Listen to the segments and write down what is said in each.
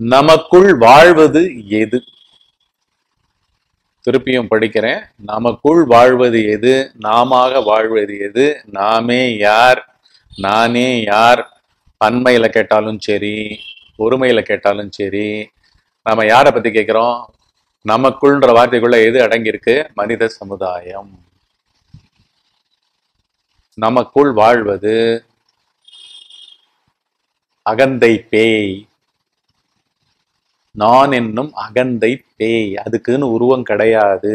நமக்குள் வாழ்வது எது திருப்பியும் படிக்கிறேன் நமக்குள் வாழ்வது எது நாமாக வாழ்வது எது நாமே யார் நானே யார் பன்மையில கேட்டாலும் சரி ஒருமையில கேட்டாலும் சரி நாம யாரை பத்தி கேட்கிறோம் நமக்குள்ன்ற வார்த்தைக்குள்ள எது அடங்கியிருக்கு மனித சமுதாயம் நமக்குள் வாழ்வது அகந்தை பேய் நான் என்னும் அகந்தை பேய் அதுக்குன்னு உருவம் கிடையாது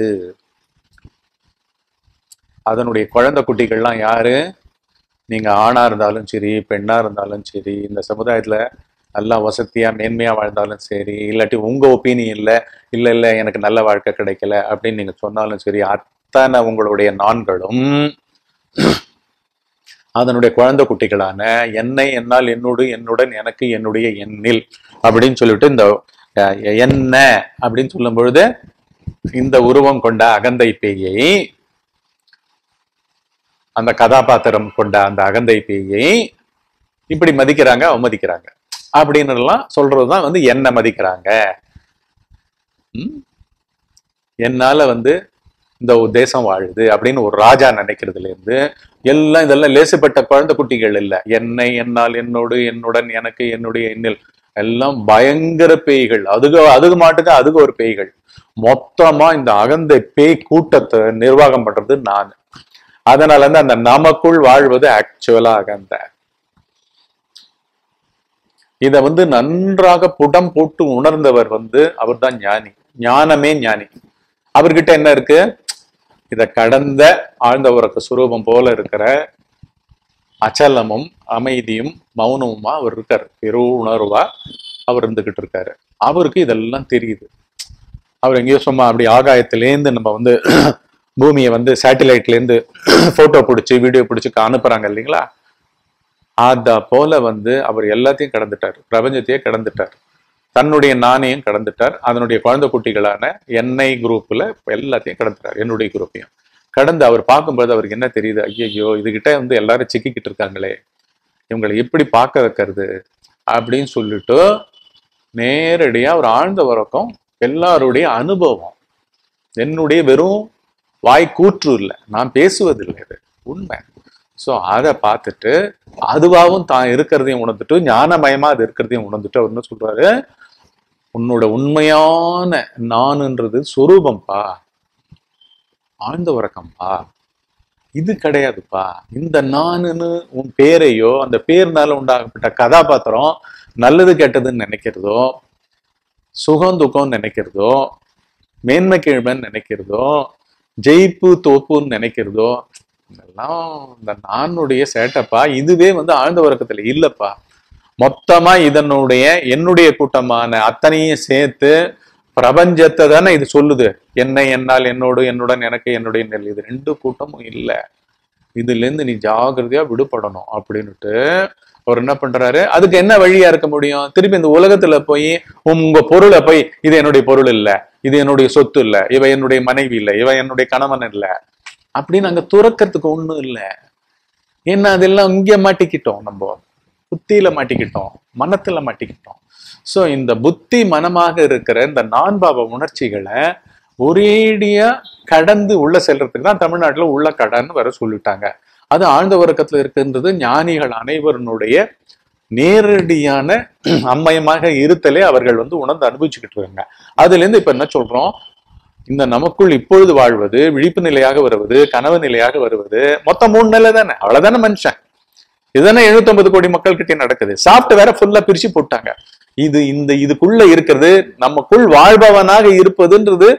அதனுடைய குழந்தை குட்டிகள்லாம் யாரு நீங்க ஆணா இருந்தாலும் சரி பெண்ணா இருந்தாலும் சரி இந்த சமுதாயத்துல நல்லா வசதியா மேன்மையா வாழ்ந்தாலும் சரி இல்லாட்டி உங்க ஒப்பீனியன்ல இல்ல இல்ல எனக்கு நல்ல வாழ்க்கை கிடைக்கல அப்படின்னு நீங்க சொன்னாலும் சரி அத்தனை உங்களுடைய நான்களும் அதனுடைய குழந்தை குட்டிகளான என்னை என்னால் என்னோடு என்னுடன் எனக்கு என்னுடைய எண்ணில் அப்படின்னு சொல்லிட்டு இந்த அஹ், என்ன அப்படின்னு சொல்லும் பொழுது இந்த உருவம் கொண்ட அகந்தை பேயை அந்த கதாபாத்திரம் கொண்ட அந்த அகந்தை பேயை இப்படி மதிக்கிறாங்க அவமதிக்கிறாங்க அப்படின்னு எல்லாம் சொல்றதுதான் வந்து என்ன மதிக்கிறாங்க ம்? என்னால வந்து இந்த ஒரு தேசம் வாழுது அப்படின்னு ஒரு ராஜா நினைக்கிறதுல இருந்து எல்லாம் இதெல்லாம் லேசுப்பட்ட குழந்தை குட்டிகள் இல்ல என்னை என்னால் என்னோடு என்னுடன் எனக்கு என்னுடைய எண்ணில் எல்லாம் பயங்கர பேய்கள் அதுக்கு அதுக்கு மாட்டுக்கு அதுக்கு ஒரு பேய்கள் மொத்தமா இந்த அகந்தை பேய் கூட்டத்தை நிர்வாகம் பண்றது நான் அதனால இருந்து அந்த நமக்குள் வாழ்வது ஆக்சுவலா அகந்த இத வந்து நன்றாக புடம் போட்டு உணர்ந்தவர் வந்து அவர்தான் ஞானி ஞானமே ஞானி அவர்கிட்ட என்ன இருக்கு இத கடந்த ஆழ்ந்த உறக்க சுரூபம் போல இருக்கிற அச்சலமும் அமைதியும் மௌனமுமா அவர் இருக்காரு பெரு உணர்வா அவர் இருந்துகிட்டு இருக்காரு அவருக்கு இதெல்லாம் தெரியுது அவர் எங்கேயோ சும்மா அப்படி ஆகாயத்திலேருந்து நம்ம வந்து பூமியை வந்து சேட்டிலைட்ல இருந்து போட்டோ பிடிச்சி வீடியோ பிடிச்சி அனுப்புறாங்க இல்லைங்களா அத போல வந்து அவர் எல்லாத்தையும் கடந்துட்டார் பிரபஞ்சத்தையே கடந்துட்டார் தன்னுடைய நாணையும் கடந்துட்டார் அதனுடைய குழந்தை குட்டிகளான என்ஐ குரூப்ல எல்லாத்தையும் கடந்துட்டார் என்னுடைய குரூப்பையும் கடந்து அவர் பார்க்கும்போது அவருக்கு என்ன தெரியுது ஐயையோ இதுகிட்ட வந்து எல்லாரும் சிக்கிக்கிட்டு இருக்காங்களே இவங்களை எப்படி பார்க்க வைக்கிறது அப்படின்னு சொல்லிட்டு நேரடியா ஒரு ஆழ்ந்த உறக்கம் எல்லாருடைய அனுபவம் என்னுடைய வெறும் வாய் கூற்று இல்லை நான் பேசுவதில்லை இது உண்மை ஸோ அதை பார்த்துட்டு அதுவாகவும் தான் இருக்கிறதையும் உணர்ந்துட்டு ஞானமயமா அது இருக்கிறதையும் உணர்ந்துட்டு அவர் என்ன சொல்றாரு உன்னோட உண்மையான நானுன்றது சொரூபம்பா ஆழ்ந்த உறக்கம்பா இது கிடையாதுப்பா இந்த நானுன்னு உன் பேரையோ அந்த பேர்னால உண்டாகப்பட்ட கதாபாத்திரம் நல்லது கெட்டதுன்னு நினைக்கிறதோ சுகம் துக்கம்னு நினைக்கிறதோ மேன்மை கீழ்மைன்னு நினைக்கிறதோ ஜெயிப்பு தோப்புன்னு நினைக்கிறதோ இதெல்லாம் இந்த நானுடைய சேட்டப்பா இதுவே வந்து ஆழ்ந்த உறக்கத்துல இல்லப்பா மொத்தமா இதனுடைய என்னுடைய கூட்டமான அத்தனையும் சேர்த்து பிரபஞ்சத்தை தானே இது சொல்லுது என்னை என்னால் என்னோடு என்னுடன் எனக்கு என்னுடைய நெல் இது ரெண்டு கூட்டமும் இல்லை இதுல இருந்து நீ ஜாகிரதையா விடுபடணும் அப்படின்னுட்டு அவர் என்ன பண்றாரு அதுக்கு என்ன வழியா இருக்க முடியும் திருப்பி இந்த உலகத்துல போய் உங்க பொருளை போய் இது என்னுடைய பொருள் இல்ல இது என்னுடைய சொத்து இல்ல இவ என்னுடைய மனைவி இல்ல இவ என்னுடைய கணவன் இல்ல அப்படின்னு அங்க துறக்கிறதுக்கு ஒண்ணும் இல்ல ஏன்னா அதெல்லாம் இங்க மாட்டிக்கிட்டோம் நம்ம புத்தியில மாட்டிக்கிட்டோம் மனத்துல மாட்டிக்கிட்டோம் சோ இந்த புத்தி மனமாக இருக்கிற இந்த நான்பாவ உணர்ச்சிகளை ஒரேடியா கடந்து உள்ள செல்றதுக்கு தான் தமிழ்நாட்டுல உள்ள கடன் வர சொல்லிட்டாங்க அது ஆழ்ந்த உறக்கத்துல இருக்கின்றது ஞானிகள் அனைவருடைய நேரடியான அம்மயமாக இருத்தலே அவர்கள் வந்து உணர்ந்து அனுபவிச்சுக்கிட்டு இருக்காங்க அதுல இருந்து இப்ப என்ன சொல்றோம் இந்த நமக்குள் இப்பொழுது வாழ்வது விழிப்பு நிலையாக வருவது கனவு நிலையாக வருவது மொத்தம் மூணு நிலை தானே அவ்வளவுதானே மனுஷன் இதுதானே 750 கோடி மக்கள் கிட்ட நடக்குது சாப்பிட்டு வேற ஃபுல்லா பிரிச்சு போட்டாங்க இது இந்த இதுக்குள்ள இருக்கிறது நமக்குள் வாழ்பவனாக இருப்பதுன்றது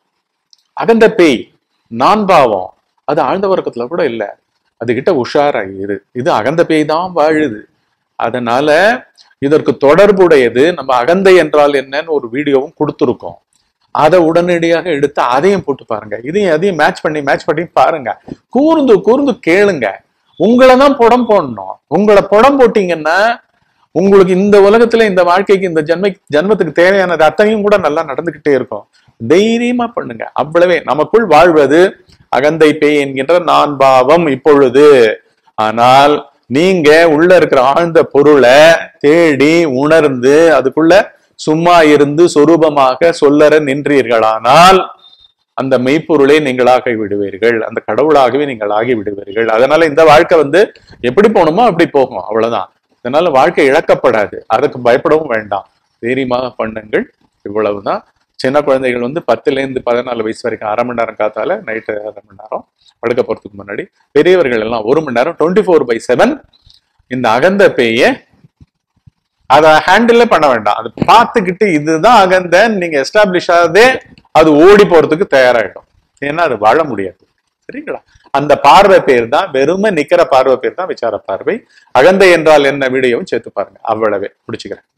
அகந்த பேய் நான் பாவம் அது ஆழ்ந்த வர்க்கத்துல கூட இல்ல அதுகிட்ட உஷாரா இரு இது அகந்த பேய் தான் வாழுது அதனால இதற்கு தொடர்புடையது நம்ம அகந்தை என்றால் என்னன்னு ஒரு வீடியோவும் கொடுத்துருக்கோம் அதை உடனடியாக எடுத்து அதையும் போட்டு பாருங்க இதையும் அதையும் மேட்ச் பண்ணி மேட்ச் பண்ணி பாருங்க கூர்ந்து கூர்ந்து கேளுங்க உங்களை தான் புடம் போடணும் உங்களை புடம் போட்டீங்கன்னா உங்களுக்கு இந்த உலகத்துல இந்த வாழ்க்கைக்கு இந்த ஜென்மை ஜென்மத்துக்கு தேவையானது அத்தனையும் கூட நல்லா நடந்துகிட்டே இருக்கும் தைரியமா பண்ணுங்க அவ்வளவே நமக்குள் வாழ்வது அகந்தை பேய் என்கின்ற நான் பாவம் இப்பொழுது ஆனால் நீங்க உள்ள இருக்கிற ஆழ்ந்த பொருளை தேடி உணர்ந்து அதுக்குள்ள சும்மா இருந்து சொரூபமாக சொல்லற நின்றீர்களானால் அந்த மெய்ப்பொருளை நீங்களாகி விடுவீர்கள் அந்த கடவுளாகவே நீங்கள் ஆகி விடுவீர்கள் அதனால இந்த வாழ்க்கை வந்து எப்படி போகணுமோ அப்படி போகும் அவ்வளவுதான் அதனால வாழ்க்கை இழக்கப்படாது அதுக்கு பயப்படவும் வேண்டாம் தைரியமாக பண்ணுங்கள் இவ்வளவுதான் சின்ன குழந்தைகள் வந்து பத்துல இருந்து பதினாலு வயசு வரைக்கும் அரை மணி நேரம் காத்தால நைட்டு அரை மணி நேரம் படுக்க போறதுக்கு முன்னாடி பெரியவர்கள் எல்லாம் ஒரு மணி நேரம் டுவெண்ட்டி ஃபோர் பை செவன் இந்த அகந்த பேய அதை ஹேண்டில் பண்ண வேண்டாம் அது பார்த்துக்கிட்டு இதுதான் அகந்தன்னு நீங்க எஸ்டாப்ளிஷ் ஆகுதே அது ஓடி போறதுக்கு தயாராகிடும் ஏன்னா அது வாழ முடியாது சரிங்களா அந்த பார்வை பேர் தான் வெறுமை நிக்கிற பார்வை பேர் தான் விசார பார்வை அகந்தை என்றால் என்ன வீடியோவும் சேர்த்து பாருங்க அவ்வளவே முடிச்சுக்கிறேன்